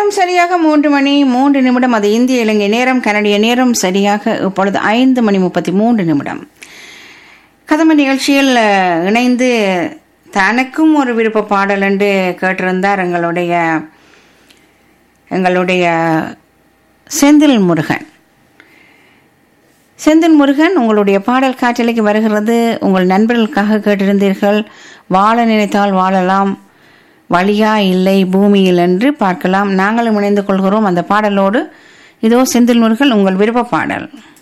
நேரம் சரியாக மூன்று மணி மூன்று நிமிடம் அது இந்திய இலங்கை நேரம் கனடிய நேரம் சரியாக இப்பொழுது ஐந்து மணி முப்பத்தி மூன்று நிமிடம் கதம்ப நிகழ்ச்சியில் அஹ், இணைந்து தனக்கும் ஒரு விருப்ப பாடல் என்று கேட்டிருந்தார் எங்களுடைய எங்களுடைய செந்தில் முருகன் செந்தில் முருகன் உங்களுடைய பாடல் காற்றலைக்கு வருகிறது உங்கள் நண்பர்களுக்காக கேட்டிருந்தீர்கள் வாழ நினைத்தால் வாழலாம் வழியா இல்லை பூமியில் என்று பார்க்கலாம் நாங்களும் இணைந்து கொள்கிறோம் அந்த பாடலோடு இதோ செந்தில் முருகன் உங்கள் விருப்ப பாடல்